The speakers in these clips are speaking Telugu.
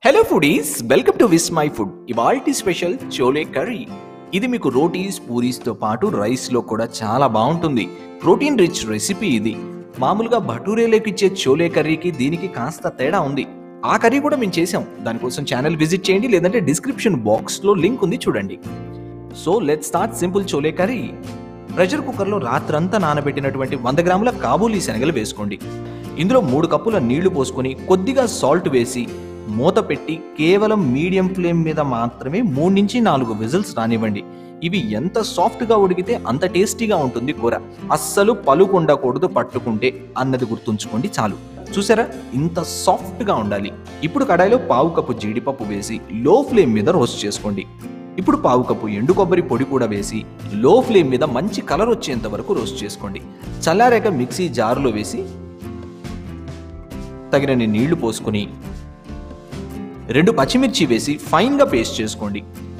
hello foodies welcome to Vismai food ఇవాల్టి స్పెషల్ చోలే కర్రీ ఇది మీకు రోటీస్ పూరీస్తో పాటు రైస్లో కూడా చాలా బాగుంటుంది ప్రోటీన్ రిచ్ రెసిపీ ఇది మామూలుగా భటూరేలోకి ఇచ్చే చోలే కర్రీకి దీనికి కాస్త తేడా ఉంది ఆ కర్రీ కూడా మేము చేసాం దానికోసం ఛానల్ విజిట్ చేయండి లేదంటే డిస్క్రిప్షన్ బాక్స్లో లింక్ ఉంది చూడండి so let start simple chole curry pressure కుక్కర్లో రాత్రంతా నానబెట్టినటువంటి వంద గ్రాముల కాబూలీ శనగలు వేసుకోండి ఇందులో మూడు కప్పుల నీళ్లు పోసుకొని కొద్దిగా సాల్ట్ వేసి మూత పెట్టి కేవలం మీడియం ఫ్లేమ్ మీద మాత్రమే మూడు నుంచి నాలుగు విజిల్స్ రానివ్వండి ఇవి ఎంత సాఫ్ట్గా ఉడికితే అంత టేస్టీగా ఉంటుంది కూర అస్సలు పలుకు ఉండకూడదు పట్టుకుంటే అన్నది గుర్తుంచుకోండి చాలు చూసారా ఇంత సాఫ్ట్గా ఉండాలి ఇప్పుడు కడాయిలో పావు కప్పు జీడిపప్పు వేసి లో ఫ్లేమ్ మీద రోస్ట్ చేసుకోండి ఇప్పుడు పావు కప్పు ఎండు కొబ్బరి పొడి కూడా వేసి లో ఫ్లేమ్ మీద మంచి కలర్ వచ్చేంత వరకు రోస్ట్ చేసుకోండి చల్లారాక మిక్సీ జారులో వేసి తగినన్ని నీళ్లు పోసుకొని రెండు పచ్చిమిర్చి వేసి ఫైన్గా పేస్ట్ చేసుకోండి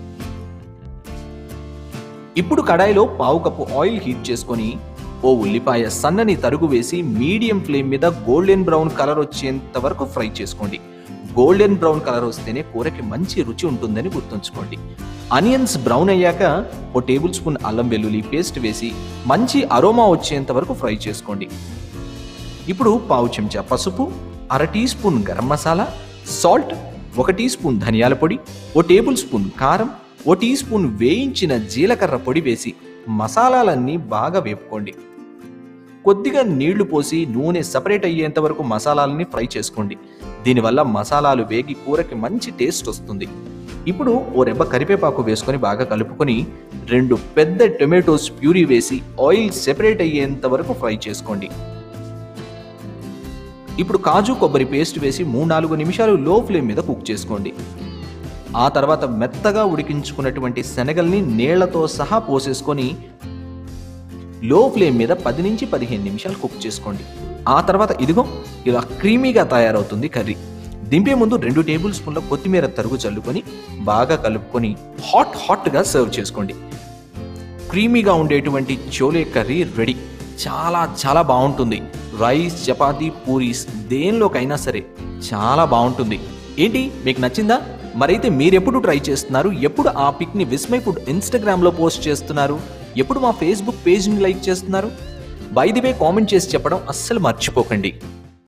ఇప్పుడు కడాయిలో పావు కప్పు ఆయిల్ హీట్ చేసుకొని ఓ ఉల్లిపాయ సన్నని తరుగు వేసి మీడియం ఫ్లేమ్ మీద గోల్డెన్ బ్రౌన్ కలర్ వచ్చేంత వరకు ఫ్రై చేసుకోండి గోల్డెన్ బ్రౌన్ కలర్ వస్తేనే కూరకి మంచి రుచి ఉంటుందని గుర్తుంచుకోండి ఆనియన్స్ బ్రౌన్ అయ్యాక ఓ టేబుల్ స్పూన్ అల్లం వెల్లుల్లి పేస్ట్ వేసి మంచి అరోమా వచ్చేంత వరకు ఫ్రై చేసుకోండి ఇప్పుడు పావు చెంచా పసుపు అర teaspoon garam masala salt ఒక టీ స్పూన్ ధనియాల పొడి ఓ టేబుల్ స్పూన్ కారం ఓ టీ స్పూన్ వేయించిన జీలకర్ర పొడి వేసి మసాలాలన్నీ బాగా వేపుకోండి కొద్దిగా నీళ్లు పోసి నూనె సపరేట్ అయ్యేంత వరకు మసాలాలని ఫ్రై చేసుకోండి దీనివల్ల మసాలాలు వేగి కూరకి మంచి టేస్ట్ వస్తుంది ఇప్పుడు ఓ రెబ్బ కరివేపాకు వేసుకొని బాగా కలుపుకొని రెండు పెద్ద టొమాటోస్ ప్యూరీ వేసి ఆయిల్ సెపరేట్ అయ్యేంత వరకు ఫ్రై చేసుకోండి ఇప్పుడు కాజు కొబ్బరి పేస్ట్ వేసి మూడు నాలుగు నిమిషాలు లో ఫ్లేమ్ మీద కుక్ చేసుకోండి ఆ తర్వాత మెత్తగా ఉడికించుకున్నటువంటి శనగల్ని నీళ్లతో సహా పోసేసుకొని లో ఫ్లేమ్ మీద పది నుంచి పదిహేను నిమిషాలు కుక్ చేసుకోండి ఆ తర్వాత ఇదిగో ఇలా క్రీమీగా తయారవుతుంది కర్రీ దింపే ముందు రెండు టేబుల్ స్పూన్ల కొత్తిమీర తరుగు చల్లుకొని బాగా కలుపుకొని హాట్ హాట్గా సర్వ్ చేసుకోండి క్రీమీగా ఉండేటువంటి చోలే కర్రీ రెడీ చాలా చాలా బాగుంటుంది రైస్ చపాతీ పూరీస్ దేనిలోకైనా సరే చాలా బాగుంటుంది ఏంటి మీకు నచ్చిందా మరైతే మీరెప్పుడు ట్రై చేస్తున్నారు ఎప్పుడు ఆ పిక్ని విస్మయ్ ఫుడ్ ఇన్స్టాగ్రామ్లో పోస్ట్ చేస్తున్నారు ఎప్పుడు మా ఫేస్బుక్ పేజ్ని లైక్ చేస్తున్నారు బై ది వే కామెంట్ చేసి చెప్పడం అస్సలు మర్చిపోకండి